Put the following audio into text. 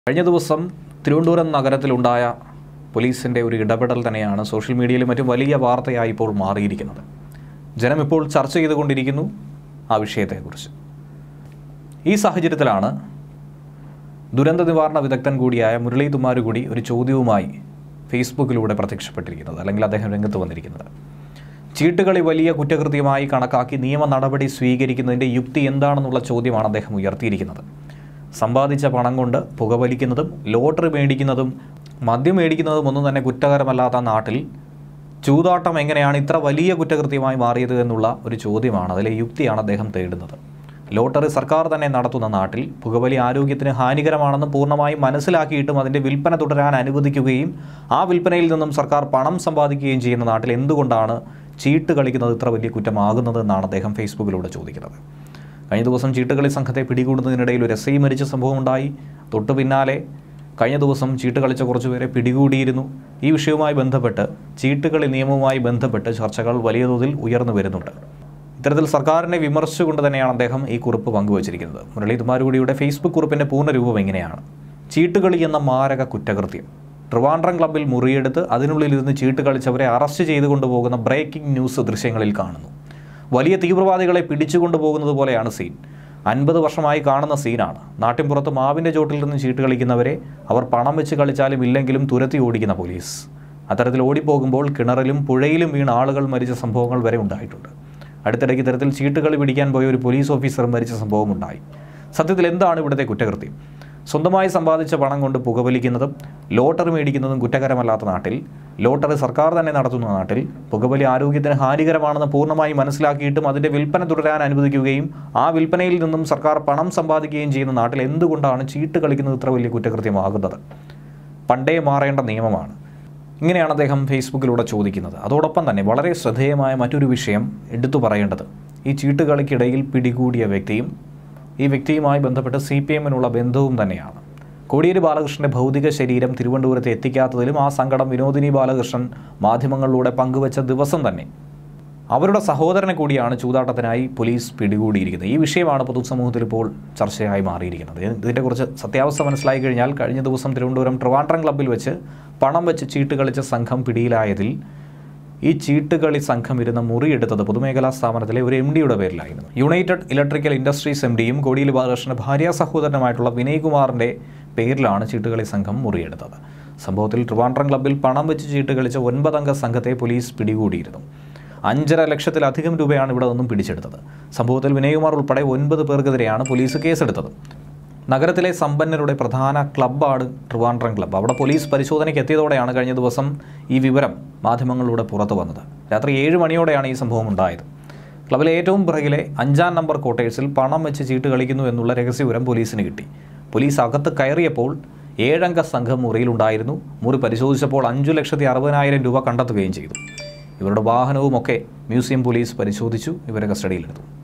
കഴിഞ്ഞ ദിവസം തിരുവനന്തപുരം നഗരത്തിലുണ്ടായ പോലീസിൻ്റെ ഒരു ഇടപെടൽ തന്നെയാണ് സോഷ്യൽ മീഡിയയിലും മറ്റും വലിയ വാർത്തയായി ഇപ്പോൾ മാറിയിരിക്കുന്നത് ജനം ഇപ്പോൾ ചർച്ച ചെയ്തുകൊണ്ടിരിക്കുന്നു ആ വിഷയത്തെക്കുറിച്ച് ഈ സാഹചര്യത്തിലാണ് ദുരന്ത നിവാരണ വിദഗ്ധൻ കൂടിയായ മുരളി തുമാരുകൂടി ഒരു ചോദ്യവുമായി ഫേസ്ബുക്കിലൂടെ പ്രത്യക്ഷപ്പെട്ടിരിക്കുന്നത് അല്ലെങ്കിൽ അദ്ദേഹം രംഗത്ത് വന്നിരിക്കുന്നത് ചീട്ടുകളി വലിയ കുറ്റകൃത്യമായി കണക്കാക്കി നിയമ നടപടി സ്വീകരിക്കുന്നതിൻ്റെ യുക്തി എന്താണെന്നുള്ള ചോദ്യമാണ് അദ്ദേഹം ഉയർത്തിയിരിക്കുന്നത് സമ്പാദിച്ച പണം കൊണ്ട് പുകവലിക്കുന്നതും ലോട്ടറി മേടിക്കുന്നതും മദ്യം മേടിക്കുന്നതും ഒന്നും തന്നെ കുറ്റകരമല്ലാത്ത നാട്ടിൽ ചൂതാട്ടം എങ്ങനെയാണ് ഇത്ര വലിയ കുറ്റകൃത്യമായി മാറിയത് എന്നുള്ള ഒരു ചോദ്യമാണ് അതിലെ യുക്തിയാണ് അദ്ദേഹം തേടുന്നത് ലോട്ടറി സർക്കാർ തന്നെ നടത്തുന്ന നാട്ടിൽ പുകവലി ആരോഗ്യത്തിന് ഹാനികരമാണെന്ന് പൂർണ്ണമായും മനസ്സിലാക്കിയിട്ടും അതിൻ്റെ വിൽപ്പന തുടരാൻ അനുവദിക്കുകയും ആ വിൽപ്പനയിൽ നിന്നും സർക്കാർ പണം സമ്പാദിക്കുകയും ചെയ്യുന്ന നാട്ടിൽ എന്തുകൊണ്ടാണ് ചീട്ട് കളിക്കുന്നത് ഇത്ര വലിയ കുറ്റമാകുന്നത് എന്നാണ് അദ്ദേഹം ഫേസ്ബുക്കിലൂടെ ചോദിക്കുന്നത് കഴിഞ്ഞ ദിവസം ചീട്ടുകളി സംഘത്തെ പിടികൂടുന്നതിനിടയിൽ ഒരു എസ് ഐ മരിച്ച സംഭവം ഉണ്ടായി തൊട്ടു പിന്നാലെ കഴിഞ്ഞ ദിവസം ചീട്ട് കളിച്ച കുറച്ചുപേരെ പിടികൂടിയിരുന്നു ഈ വിഷയവുമായി ബന്ധപ്പെട്ട് ചീട്ടുകളി നിയമവുമായി ബന്ധപ്പെട്ട് ചർച്ചകൾ വലിയ തോതിൽ ഉയർന്നു വരുന്നുണ്ട് ഇത്തരത്തിൽ സർക്കാരിനെ വിമർശിച്ചുകൊണ്ട് തന്നെയാണ് അദ്ദേഹം ഈ കുറിപ്പ് പങ്കുവച്ചിരിക്കുന്നത് മുരളി തുമാരുകുടിയുടെ ഫേസ്ബുക്ക് കുറിപ്പിൻ്റെ പൂർണ്ണരൂപം എങ്ങനെയാണ് ചീട്ടുകളി എന്ന മാരക കുറ്റകൃത്യം ട്രിവാൻഡ്രം ക്ലബ്ബിൽ മുറിയെടുത്ത് അതിനുള്ളിൽ ഇരുന്ന് ചീട്ട് കളിച്ചവരെ അറസ്റ്റ് ചെയ്തു കൊണ്ടുപോകുന്ന ബ്രേക്കിംഗ് ന്യൂസ് ദൃശ്യങ്ങളിൽ കാണുന്നു വലിയ തീവ്രവാദികളെ പിടിച്ചുകൊണ്ടു പോകുന്നത് പോലെയാണ് സീൻ അൻപത് വർഷമായി കാണുന്ന സീനാണ് നാട്ടിൻപുറത്ത് മാവിൻ്റെ ചോട്ടിൽ നിന്ന് ചീട്ട് കളിക്കുന്നവരെ അവർ പണം വെച്ച് കളിച്ചാലും ഇല്ലെങ്കിലും തുരത്തി ഓടിക്കുന്ന പോലീസ് അത്തരത്തിൽ ഓടിപ്പോകുമ്പോൾ കിണറിലും പുഴയിലും വീണ ആളുകൾ മരിച്ച സംഭവങ്ങൾ വരെ ഉണ്ടായിട്ടുണ്ട് അടുത്തിടയ്ക്ക് ഇത്തരത്തിൽ ചീട്ടുകളി പിടിക്കാൻ പോയ ഒരു പോലീസ് ഓഫീസർ മരിച്ച സംഭവം ഉണ്ടായി സത്യത്തിൽ എന്താണ് ഇവിടുത്തെ കുറ്റകൃത്യം സ്വന്തമായി സമ്പാദിച്ച പണം കൊണ്ട് പുകവലിക്കുന്നതും ലോട്ടറി മേടിക്കുന്നതും കുറ്റകരമല്ലാത്ത നാട്ടിൽ ലോട്ടറി സർക്കാർ തന്നെ നടത്തുന്ന നാട്ടിൽ പുകവലി ആരോഗ്യത്തിന് ഹാനികരമാണെന്ന് പൂർണ്ണമായി മനസ്സിലാക്കിയിട്ടും അതിൻ്റെ വിൽപ്പന തുടരാൻ അനുവദിക്കുകയും ആ വിൽപ്പനയിൽ നിന്നും സർക്കാർ പണം സമ്പാദിക്കുകയും ചെയ്യുന്ന നാട്ടിൽ എന്തുകൊണ്ടാണ് ചീട്ട് കളിക്കുന്നത് ഇത്ര വലിയ കുറ്റകൃത്യമാകുന്നത് പണ്ടേ മാറേണ്ട നിയമമാണ് ഇങ്ങനെയാണ് അദ്ദേഹം ഫേസ്ബുക്കിലൂടെ ചോദിക്കുന്നത് അതോടൊപ്പം തന്നെ വളരെ ശ്രദ്ധേയമായ മറ്റൊരു വിഷയം എടുത്തു പറയേണ്ടത് ഈ ചീട്ടുകളിക്കിടയിൽ പിടികൂടിയ വ്യക്തിയും ഈ വ്യക്തിയുമായി ബന്ധപ്പെട്ട് സി പി എമ്മിനുള്ള ബന്ധവും തന്നെയാണ് കോടിയേരി ബാലകൃഷ്ണന്റെ ഭൗതിക ശരീരം തിരുവനന്തപുരത്ത് എത്തിക്കാത്തതിലും ആ സങ്കടം വിനോദിനി ബാലകൃഷ്ണൻ മാധ്യമങ്ങളിലൂടെ പങ്കുവച്ച ദിവസം തന്നെ അവരുടെ സഹോദരനെ കൂടിയാണ് ചൂതാട്ടത്തിനായി പോലീസ് പിടികൂടിയിരിക്കുന്നത് ഈ വിഷയമാണ് പൊതുസമൂഹത്തിൽ ഇപ്പോൾ ചർച്ചയായി മാറിയിരിക്കുന്നത് ഇതിനെക്കുറിച്ച് സത്യാവസ്ഥ മനസ്സിലായി കഴിഞ്ഞാൽ കഴിഞ്ഞ ദിവസം തിരുവനന്തപുരം ട്രിവാൻഡ്രം ക്ലബ്ബിൽ വെച്ച് പണം വെച്ച് ചീട്ട് കളിച്ച സംഘം പിടിയിലായതിൽ ഈ ചീട്ടുകളി സംഘം ഇരുന്ന മുറിയെടുത്തത് പൊതുമേഖലാ സ്ഥാപനത്തിലെ ഒരു എം ഡിയുടെ പേരിലായിരുന്നു യുണൈറ്റഡ് ഇലക്ട്രിക്കൽ ഇൻഡസ്ട്രീസ് എം ഡിയും കോടിയേരി ബാലകൃഷ്ണന്റെ ഭാര്യ സഹോദരനുമായിട്ടുള്ള വിനയ് കുമാറിന്റെ പേരിലാണ് ചീട്ടുകളി സംഘം മുറിയെടുത്തത് സംഭവത്തിൽ ട്രിവാൻഡ്രം ക്ലബ്ബിൽ പണം വെച്ച് ചീട്ട് കളിച്ച ഒൻപതംഗ സംഘത്തെ പോലീസ് പിടികൂടിയിരുന്നു അഞ്ചര ലക്ഷത്തിലധികം രൂപയാണ് ഇവിടെ നിന്നും പിടിച്ചെടുത്തത് സംഭവത്തിൽ വിനയകുമാർ ഉൾപ്പെടെ ഒൻപത് പേർക്കെതിരെയാണ് പോലീസ് കേസെടുത്തത് നഗരത്തിലെ സമ്പന്നരുടെ പ്രധാന ക്ലബ്ബാണ് ട്രിവാൻഡ്രം ക്ലബ്ബ് അവിടെ പോലീസ് പരിശോധനയ്ക്ക് എത്തിയതോടെയാണ് കഴിഞ്ഞ ദിവസം ഈ വിവരം മാധ്യമങ്ങളിലൂടെ പുറത്തു വന്നത് രാത്രി ഏഴ് മണിയോടെയാണ് ഈ സംഭവം ഉണ്ടായത് ക്ലബിലെ ഏറ്റവും പിറകിലെ അഞ്ചാം നമ്പർ ക്വാർട്ടേഴ്സിൽ പണം വെച്ച് ചീട്ട് കളിക്കുന്നു എന്നുള്ള രഹസ്യവിവരം പോലീസിന് കിട്ടി പോലീസ് അകത്ത് കയറിയപ്പോൾ ഏഴംഗ സംഘം മുറിയിലുണ്ടായിരുന്നു മുറി പരിശോധിച്ചപ്പോൾ അഞ്ചു ലക്ഷത്തി അറുപതിനായിരം രൂപ കണ്ടെത്തുകയും ചെയ്തു ഇവരുടെ വാഹനവുമൊക്കെ മ്യൂസിയം പോലീസ് പരിശോധിച്ചു ഇവരെ കസ്റ്റഡിയിലെടുത്തു